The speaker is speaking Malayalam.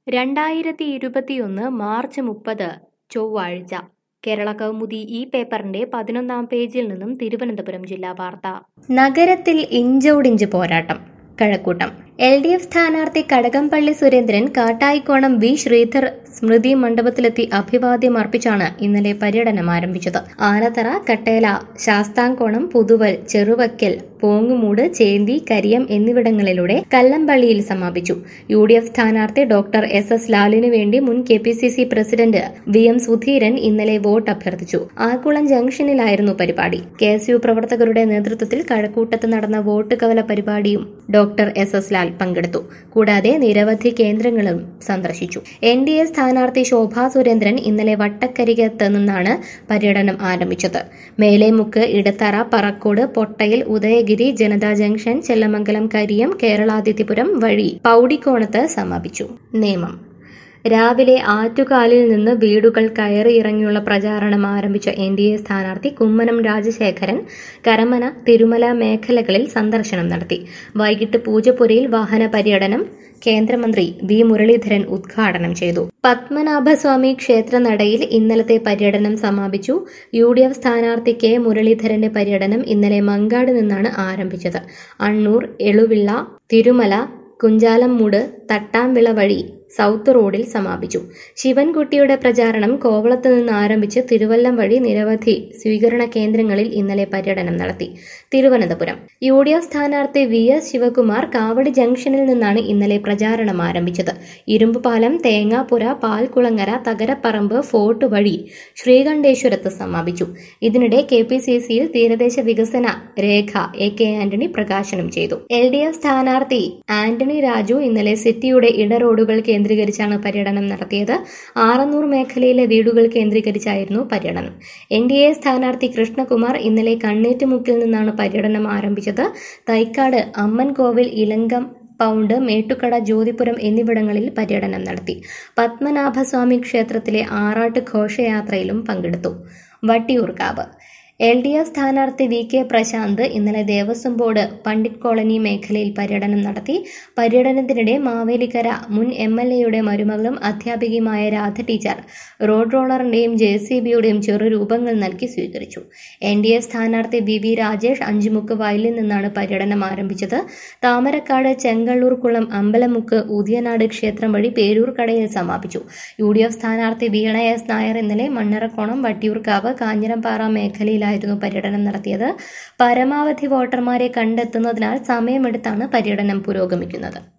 രണ്ടായിരത്തി ഇരുപത്തിയൊന്ന് മാർച്ച് മുപ്പത് ചൊവ്വാഴ്ച കേരള കൗമുദി ഈ പേപ്പറിന്റെ പതിനൊന്നാം പേജിൽ നിന്നും തിരുവനന്തപുരം ജില്ലാ വാർത്ത നഗരത്തിൽ ഇഞ്ചോടിഞ്ച് പോരാട്ടം കഴക്കൂട്ടം എൽ ഡി എഫ് സ്ഥാനാർത്ഥി കടകംപള്ളി സുരേന്ദ്രൻ കാട്ടായിക്കോണം വി ശ്രീധർ സ്മൃതി മണ്ഡപത്തിലെത്തി അഭിവാദ്യം അർപ്പിച്ചാണ് ഇന്നലെ പര്യടനം ആരംഭിച്ചത് ആനത്തറ കട്ടേല ശാസ്താംകോണം പുതുവൽ ചെറുവക്കൽ പോങ്ങുമൂട് ചേന്തി കരിയം എന്നിവിടങ്ങളിലൂടെ കല്ലമ്പള്ളിയിൽ സമാപിച്ചു യു ഡി എഫ് സ്ഥാനാർത്ഥി ഡോക്ടർ എസ് എസ് ലാലിനു വേണ്ടി മുൻ K P C C president V M Sudheeran ഇന്നലെ വോട്ട് അഭ്യർത്ഥിച്ചു ആക്കുളം ജംഗ്ഷനിലായിരുന്നു പരിപാടി കെ എസ് യു പ്രവർത്തകരുടെ നേതൃത്വത്തിൽ കഴക്കൂട്ടത്ത് നടന്ന വോട്ട് കവല പരിപാടിയും ഡോക്ടർ എസ് എസ് ലാൽ പങ്കെടുത്തു കൂടാതെ നിരവധി കേന്ദ്രങ്ങളും സന്ദർശിച്ചു എൻ ഡി എ സ്ഥാനാർത്ഥി ശോഭാ സുരേന്ദ്രൻ ഇന്നലെ വട്ടക്കരികത്ത് നിന്നാണ് പര്യടനം ആരംഭിച്ചത് മേലേമുക്ക് ഇടത്തറ പറക്കോട് പൊട്ടയിൽ ഉദയഗിരി ജനതാ ജംഗ്ഷൻ ചെല്ലമംഗലം കരിയം കേരളാതിഥിപുരം വഴി പൌടിക്കോണത്ത് സമാപിച്ചു നിയമം രാവിലെ ആറ്റുകാലിൽ നിന്ന് വീടുകൾ കയറിയിറങ്ങിയുള്ള പ്രചാരണം ആരംഭിച്ച എൻ ഡി എ സ്ഥാനാർത്ഥി കുമ്മനം രാജശേഖരൻ കരമന തിരുമല മേഖലകളിൽ സന്ദർശനം നടത്തി വൈകിട്ട് പൂജപ്പുരയിൽ വാഹന പര്യടനം കേന്ദ്രമന്ത്രി വി മുരളീധരൻ ഉദ്ഘാടനം ചെയ്തു പത്മനാഭസ്വാമി ക്ഷേത്രനടയിൽ ഇന്നലത്തെ പര്യടനം സമാപിച്ചു യു ഡി എഫ് സ്ഥാനാർത്ഥി കെ മുരളീധരന്റെ പര്യടനം ഇന്നലെ മങ്കാട് നിന്നാണ് ആരംഭിച്ചത് അണ്ണൂർ എളുവിള്ള തിരുമല കുഞ്ചാലമ്മൂട് തട്ടാംവിള വഴി സൗത്ത് റോഡിൽ സമാപിച്ചു ശിവൻകുട്ടിയുടെ പ്രചാരണം കോവളത്ത് നിന്ന് ആരംഭിച്ച് തിരുവല്ലം വഴി നിരവധി സ്വീകരണ കേന്ദ്രങ്ങളിൽ ഇന്നലെ പര്യടനം നടത്തി തിരുവനന്തപുരം യു ഡി എഫ് സ്ഥാനാർത്ഥി വി എസ് ശിവകുമാർ കാവടി ജംഗ്ഷനിൽ നിന്നാണ് ഇന്നലെ പ്രചാരണം ആരംഭിച്ചത് ഇരുമ്പുപാലം തേങ്ങാപ്പുര പാൽക്കുളങ്ങര തകരപ്പറമ്പ് ഫോർട്ട് വഴി ശ്രീകണ്ഠേശ്വരത്ത് സമാപിച്ചു ഇതിനിടെ കെ പി സി സിയിൽ തീരദേശ വികസന രേഖ എ കെ ആന്റണി പ്രകാശനം ചെയ്തു എൽ ഡി എഫ് സ്ഥാനാർത്ഥി ആന്റണി രാജു ഇന്നലെ സിറ്റിയുടെ ഇടറോഡുകൾ കേന്ദ്രീകരിച്ചാണ് പര്യടനം നടത്തിയത് ആറന്നൂർ മേഖലയിലെ വീടുകൾ കേന്ദ്രീകരിച്ചായിരുന്നു പര്യടനം എൻ ഡി എ സ്ഥാനാർത്ഥി കൃഷ്ണകുമാർ ഇന്നലെ കണ്ണേറ്റുമുക്കിൽ നിന്നാണ് പര്യടനം ആരംഭിച്ചത് തൈക്കാട് അമ്മൻകോവിൽ ഇലങ്കം പൗണ്ട് മേട്ടുക്കട ജ്യോതിപുരം എന്നിവിടങ്ങളിൽ പര്യടനം നടത്തി പത്മനാഭസ്വാമി ക്ഷേത്രത്തിലെ ആറാട്ട് ഘോഷയാത്രയിലും പങ്കെടുത്തു വട്ടിയൂർക്കാവ് എൽ ഡി എഫ് സ്ഥാനാർത്ഥി വി കെ പ്രശാന്ത് ഇന്നലെ ദേവസ്വം ബോർഡ് പണ്ഡിറ്റ് കോളനി മേഖലയിൽ പര്യടനം നടത്തി പര്യടനത്തിനിടെ മാവേലിക്കര മുൻ എം എൽ എയുടെ മരുമകളും അധ്യാപികയുമായ രാധ ടീച്ചർ റോഡ് റോളറിന്റെയും ജെ സി ബിയുടെയും ചെറുരൂപങ്ങൾ നൽകി സ്വീകരിച്ചു എൻ ഡി എ സ്ഥാനാർത്ഥി വി വി രാജേഷ് അഞ്ചുമുക്ക് വയലിൽ നിന്നാണ് പര്യടനം ആരംഭിച്ചത് താമരക്കാട് ചെങ്കള്ളൂർക്കുളം അമ്പലമുക്ക് ഉദിയനാട് ക്ഷേത്രം വഴി പേരൂർക്കടയിൽ സമാപിച്ചു യു ഡി എഫ് സ്ഥാനാർത്ഥി വീണ എസ് നായർ ഇന്നലെ മണ്ണറക്കോണം വട്ടിയൂർക്കാവ് കാഞ്ഞിരംപാറ മേഖലയിൽ ായിരുന്നു പര്യടനം നടത്തിയത് പരമാവധി വോട്ടർമാരെ കണ്ടെത്തുന്നതിനാൽ സമയമെടുത്താണ് പര്യടനം പുരോഗമിക്കുന്നത്